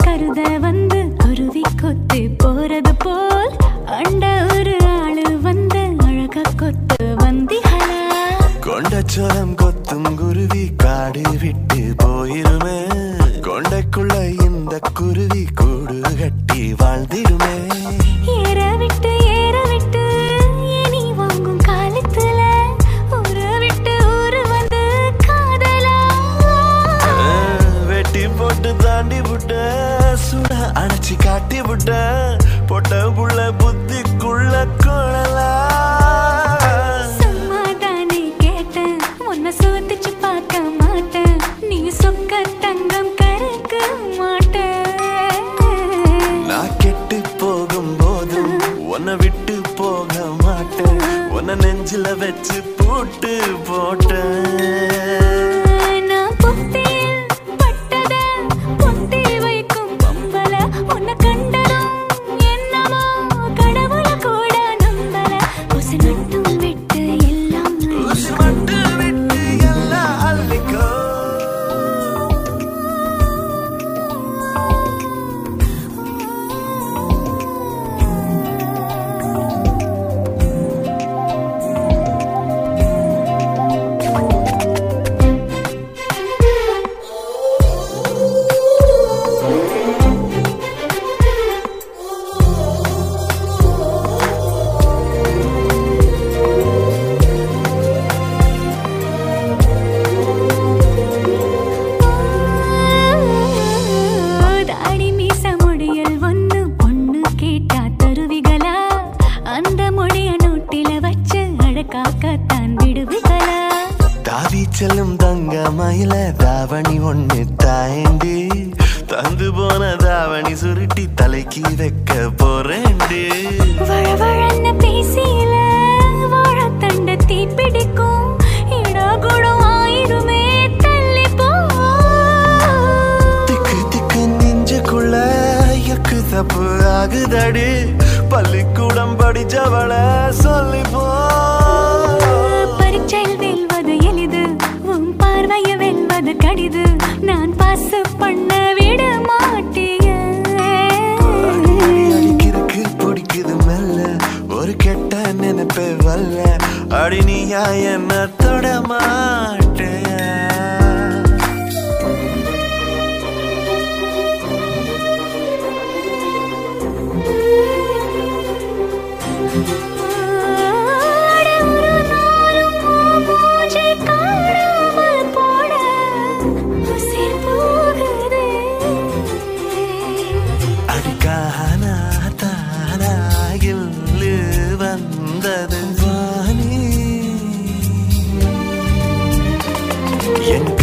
கருத வந்து குருவி கொத்து போறது போல் அண்ட ஒரு ஆளு வந்து அழக கொத்து வந்திகளா கொண்டச்சோரம் கொத்தும் குருவி காடு விட்டு போயிருமே கொண்டைக்குள்ள இந்த குருவி கூடு கட்டி வாழ்ந்திடுமே ஏற விட்டு ஏற விட்டு இனி வாங்கும் காலத்துல ஊரு விட்டு ஊரு வந்து காதலா ஆ, வெட்டி போட்டு தாண்டி விட்ட சுட அணைச்சி காட்டி விட்ட பொட்ட புள்ள புத்திக்குள்ள கொள்ளலா சும்மாதானே கேட்டேன் உன்னை சோதிச்சு பார்க்க மாட்டேன் நீ சொக்க தங்கம் கறக்க மாட்டேன் நான் கெட்டு போகும் போதும் உன்னை விட்டு போக மாட்டேன் உன்னை நெஞ்சில வச்சு பூட்டு போட்டேன் நான் புத்தியில் பட்டத பொத்தி வைக்கும் பொம்பல உன்னை கண்டதும் என்னமோ கடவுள கூட நம்பல கொசு நட்டும் விட்டு எல்லாம் ஊசி மட்டும் விட்டு எல்லாம் அள்ளிக்கோ தாடி மீச முடியல் ஒண்ணு பொண்ணு கேட்டா தருவிகளா அந்த மொழிய நோட்டில வச்சு அழகாக்கத்தான் விடுவிகளா தாவி செல்லும் தங்க மயில தாவணி ஒண்ணு தாயண்டி தந்து போன தாவணி சுருட்டி தலைக்கு வைக்க போறேன்டி வழவழன்னு பேசியில வாழத்தண்ட தீ பிடிக்கும் இடகுடம் ஆயிருமே தள்ளி போ திக்கு திக்கு நெஞ்சுக்குள்ள எக்கு தப்பு ஆகுதடி பள்ளிக்கூடம் படிச்சவள சொல்லி போ பரீட்சையில் வெல்வது எளிது உன் பார்வைய வெல்வது கடிது நான் பாஸ் பண்ண விட மாட்டிய அடிக்கிறதுக்கு பிடிக்குது மெல்ல ஒரு கெட்ட நினைப்பே வல்ல அடி நீயா என்ன தொட மாட்டேன் ஆட ஒரு நாளும் உன் மூஞ்சை காணாமல் போட உசிர் போகுதே. அடிக்கானா தானாகில் வந்தது வாணி என்